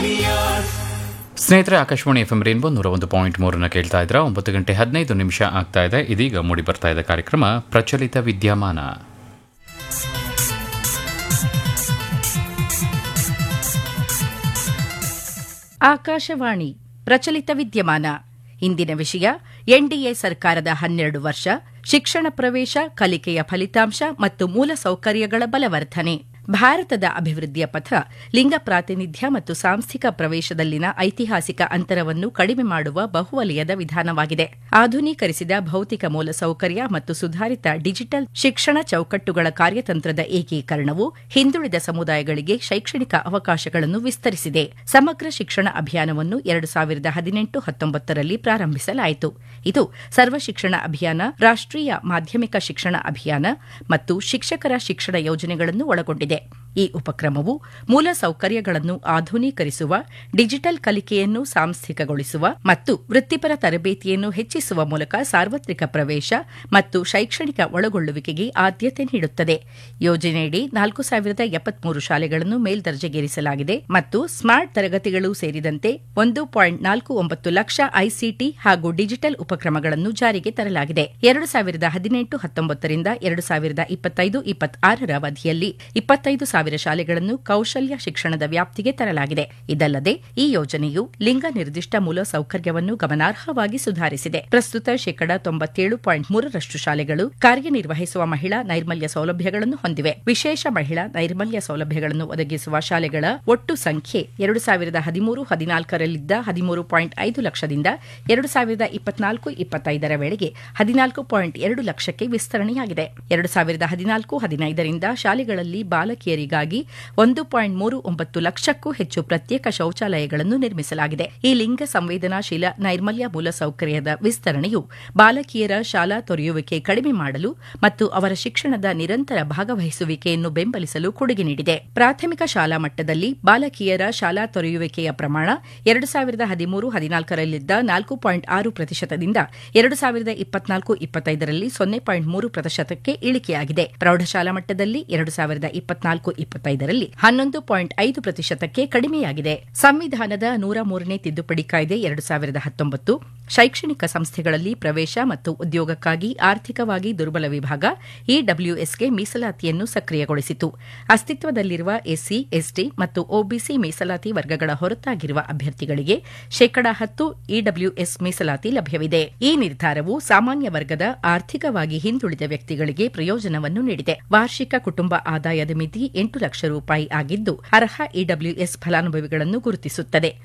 ಸ್ನೇಹಿತರೆ Akashvani F M rainbow ನೂರ ಒಂದು ಪಾಯಿಂಟ್ ಮೂರನ್ನು ಕೇಳ್ತಾ ಇದ್ರ ಒಂಬತ್ತು ಗಂಟೆ ಹದಿನೈದು ನಿಮಿಷ ಆಗ್ತಾ ಇದೆ ಇದೀಗ ಮೂಡಿ ಬರ್ತಾ ಇದೆ ಕಾರ್ಯಕ್ರಮ ಪ್ರಚಲಿತ ವಿದ್ಯಮಾನ ಆಕಾಶವಾಣಿ ಪ್ರಚಲಿತ ವಿದ್ಯಮಾನ ಇಂದಿನ ವಿಷಯ ಎನ್ಡಿಎ ಸರ್ಕಾರದ ಹನ್ನೆರಡು ವರ್ಷ ಶಿಕ್ಷಣ ಪ್ರವೇಶ ಕಲಿಕೆಯ ಫಲಿತಾಂಶ ಮತ್ತು ಮೂಲಸೌಕರ್ಯಗಳ ಬಲವರ್ಧನೆ ಭಾರತದ ಅಭಿವೃದ್ಧಿಯ ಪಥ ಲಿಂಗ ಪ್ರಾತಿನಿಧ್ಯ ಮತ್ತು ಸಾಂಸ್ಥಿಕ ಪ್ರವೇಶದಲ್ಲಿನ ಐತಿಹಾಸಿಕ ಅಂತರವನ್ನು ಕಡಿಮೆ ಮಾಡುವ ಬಹುವಲಯದ ವಿಧಾನವಾಗಿದೆ ಆಧುನೀಕರಿಸಿದ ಭೌತಿಕ ಮೂಲಸೌಕರ್ಯ ಮತ್ತು ಸುಧಾರಿತ ಡಿಜಿಟಲ್ ಶಿಕ್ಷಣ ಚೌಕಟ್ಟುಗಳ ಕಾರ್ಯತಂತ್ರದ ಏಕೀಕರಣವು ಹಿಂದುಳಿದ ಸಮುದಾಯಗಳಿಗೆ ಶೈಕ್ಷಣಿಕ ಅವಕಾಶಗಳನ್ನು ವಿಸ್ತರಿಸಿದೆ ಸಮಗ್ರ ಶಿಕ್ಷಣ ಅಭಿಯಾನವನ್ನು ಎರಡು ಸಾವಿರದ ಹದಿನೆಂಟು ಹತ್ತೊಂಬತ್ತರಲ್ಲಿ ಪ್ರಾರಂಭಿಸಲಾಯಿತು ಇದು ಸರ್ವ ಶಿಕ್ಷಣ ಅಭಿಯಾನ ರಾಷ್ಟೀಯ ಮಾಧ್ಯಮಿಕ ಶಿಕ್ಷಣ ಅಭಿಯಾನ ಮತ್ತು ಶಿಕ್ಷಕರ ಶಿಕ್ಷಣ ಯೋಜನೆಗಳನ್ನು ಒಳಗೊಂಡಿದೆ ಈ ಉಪಕ್ರಮವು ಮೂಲ ಸೌಕರ್ಯಗಳನ್ನು ಆಧುನೀಕರಿಸುವ ಡಿಜಿಟಲ್ ಕಲಿಕೆಯನ್ನು ಸಾಂಸ್ಥಿಕಗೊಳಿಸುವ ಮತ್ತು ವೃತ್ತಿಪರ ತರಬೇತಿಯನ್ನು ಹೆಚ್ಚಿಸುವ ಮೂಲಕ ಸಾರ್ವತ್ರಿಕ ಪ್ರವೇಶ ಮತ್ತು ಶೈಕ್ಷಣಿಕ ಒಳಗೊಳ್ಳುವಿಕೆಗೆ ಆದ್ಯತೆ ನೀಡುತ್ತದೆ ಯೋಜನೆಯಡಿ ನಾಲ್ಕು ಸಾವಿರದ ಎಪ್ಪತ್ಮೂರು ಶಾಲೆಗಳನ್ನು ಮೇಲ್ದರ್ಜೆಗೇರಿಸಲಾಗಿದೆ ಮತ್ತು ಸ್ಮಾರ್ಟ್ ತರಗತಿಗಳು ಸೇರಿದಂತೆ ಒಂದು ಪಾಯಿಂಟ್ ನಾಲ್ಕು ಒಂಬತ್ತು ಲಕ್ಷ ಐಸಿಟಿ ಹಾಗೂ ಡಿಜಿಟಲ್ ಉಪಕ್ರಮಗಳನ್ನು ಜಾರಿಗೆ ತರಲಾಗಿದೆ ಎರಡು ಸಾವಿರದ ಹದಿನೆಂಟು ಹತ್ತೊಂಬತ್ತರಿಂದ ಎರಡು ಸಾವಿರದ ಇಪ್ಪತ್ತೈದು ಇಪ್ಪತ್ತಾರರ ಅವಧಿಯಲ್ಲಿ ಇಪ್ಪತ್ತೈದು ಸಾವಿರ ಶಾಲೆಗಳನ್ನು ಕೌಶಲ್ಯ ಶಿಕ್ಷಣದ ವ್ಯಾಪ್ತಿಗೆ ತರಲಾಗಿದೆ ಇದಲ್ಲದೆ ಈ ಯೋಜನೆಯು ಲಿಂಗ ನಿರ್ದಿಷ್ಟ ಮೂಲ ಸೌಕರ್ಯವನ್ನು ಗಮನಾರ್ಹವಾಗಿ ಸುಧಾರಿಸಿದೆ ಪ್ರಸ್ತುತ ಶೇಕಡ ತೊಂಬತ್ತೇಳು ಪಾಯಿಂಟ್ ಮೂರರಷ್ಟು ಶಾಲೆಗಳು ಕಾರ್ಯನಿರ್ವಹಿಸುವ ಮಹಿಳಾ ನೈರ್ಮಲ್ಯ ಸೌಲಭ್ಯಗಳನ್ನು ಹೊಂದಿವೆ ವಿಶೇಷ ಮಹಿಳಾ ನೈರ್ಮಲ್ಯ ಸೌಲಭ್ಯಗಳನ್ನು ಒದಗಿಸುವ ಶಾಲೆಗಳ ಒಟ್ಟು ಸಂಖ್ಯೆ ಎರಡು ಸಾವಿರದ ಹದಿಮೂರು ಹದಿನಾಲ್ಕರಲ್ಲಿದ್ದ ಹದಿಮೂರು ಪಾಯಿಂಟ್ ಐದು ಲಕ್ಷದಿಂದ ಎರಡು ಸಾವಿರದ ಇಪ್ಪತ್ನಾಲ್ಕು ಇಪ್ಪತ್ತೈದರ ವೇಳೆಗೆ ಹದಿನಾಲ್ಕು ಪಾಯಿಂಟ್ ಎರಡು ಲಕ್ಷಕ್ಕೆ ವಿಸ್ತರಣೆಯಾಗಿದೆ ಎರಡು ಸಾವಿರದ ಹದಿನಾಲ್ಕು ಹದಿನೈದರಿಂದ ಶಾಲೆಗಳಲ್ಲಿ ಬಾಲಕಿಯರಿಗಾಗಿ ಒಂದು ಪಾಯಿಂಟ್ ಮೂರು ಒಂಬತ್ತು ಲಕ್ಷಕ್ಕೂ ಹೆಚ್ಚು ಪ್ರತ್ಯೇಕ ಶೌಚಾಲಯಗಳನ್ನು ನಿರ್ಮಿಸಲಾಗಿದೆ ಈ ಲಿಂಗ ಸಂವೇದನಾಶೀಲ ನೈರ್ಮಲ್ಯ ಮೂಲಸೌಕರ್ಯದ ವಿಸ್ತರಣೆಯು ಬಾಲಕಿಯರ ಶಾಲಾ ತೊರೆಯುವಿಕೆ ಕಡಿಮೆ ಮಾಡಲು ಮತ್ತು ಅವರ ಶಿಕ್ಷಣದ ನಿರಂತರ ಭಾಗವಹಿಸುವಿಕೆಯನ್ನು ಬೆಂಬಲಿಸಲು ಕೊಡುಗೆ ನೀಡಿದೆ ಪ್ರಾಥಮಿಕ ಶಾಲಾ ಮಟ್ಟದಲ್ಲಿ ಬಾಲಕಿಯರ ಶಾಲಾ ತೊರೆಯುವಿಕೆಯ ಪ್ರಮಾಣ ಎರಡು ಸಾವಿರದ ಹದಿಮೂರು ಹದಿನಾಲ್ಕರಲ್ಲಿದ್ದ ನಾಲ್ಕು ಪಾಯಿಂಟ್ ಆರು ಪ್ರತಿಶತದಿಂದ ಎರಡು ಸಾವಿರದ ಇಪ್ಪತ್ನಾಲ್ಕು ಇಪ್ಪತ್ತೈದರಲ್ಲಿ ಸೊನ್ನೆ ಪಾಯಿಂಟ್ ಮೂರು ಪ್ರತಿಶತಕ್ಕೆ ಇಳಿಕೆಯಾಗಿದೆ ಪ್ರೌಢಶಾಲಾ ಮಟ್ಟದಲ್ಲಿ ಎರಡು ಸಾವಿರದ ಇಪ್ಪತ್ನಾಲ್ಕು ಇಪ್ಪತ್ತೈದರಲ್ಲಿ ಹನ್ನೊಂದು ಪಾಯಿಂಟ್ ಐದು ಪ್ರತಿಶತಕ್ಕೆ ಕಡಿಮೆಯಾಗಿದೆ ಸಂವಿಧಾನದ ನೂರ ಮೂರನೇ ತಿದ್ದುಪಡಿ ಕಾಯ್ದೆ ಎರಡು ಸಾವಿರದ ಹತ್ತೊಂಬತ್ತು ಶೈಕ್ಷಣಿಕ ಸಂಸ್ಥೆಗಳಲ್ಲಿ ಪ್ರವೇಶ ಮತ್ತು ಉದ್ಯೋಗಕ್ಕಾಗಿ ಆರ್ಥಿಕವಾಗಿ ದುರ್ಬಲ ವಿಭಾಗ ಇಡಬ್ಲ್ಯೂಎಸ್ಗೆ ಮೀಸಲಾತಿಯನ್ನು ಸಕ್ರಿಯಗೊಳಿಸಿತು ಅಸ್ತಿತ್ವದಲ್ಲಿರುವ ಎಸ್ಸಿ ಎಸ್ಟಿ ಮತ್ತು ಒಬಿಸಿ ಮೀಸಲಾತಿ ವರ್ಗಗಳ ಹೊರತಾಗಿರುವ ಅಭ್ಯರ್ಥಿಗಳಿಗೆ ಶೇಕಡಾ ಹತ್ತು ಇಡಬ್ಲ್ಯೂಎಸ್ ಮೀಸಲಾತಿ ಲಭ್ಯವಿದೆ ಈ ನಿರ್ಧಾರವು ಸಾಮಾನ್ಯ ವರ್ಗದ ಆರ್ಥಿಕವಾಗಿ ಹಿಂದುಳಿದ ವ್ಯಕ್ತಿಗಳಿಗೆ ಪ್ರಯೋಜನವನ್ನು ನೀಡಿದೆ ವಾರ್ಷಿಕ ಕುಟುಂಬ ಆದಾಯದ ಮಿತಿ ಎಂಟು ಲಕ್ಷ ರೂಪಾಯಿ ಆಗಿದ್ದು ಅರ್ಹ ಇಡಬ್ಲ್ಯೂಎಸ್ ಫಲಾನುಭವಿಗಳನ್ನು ಗುರುತಿಸುತ್ತದೆ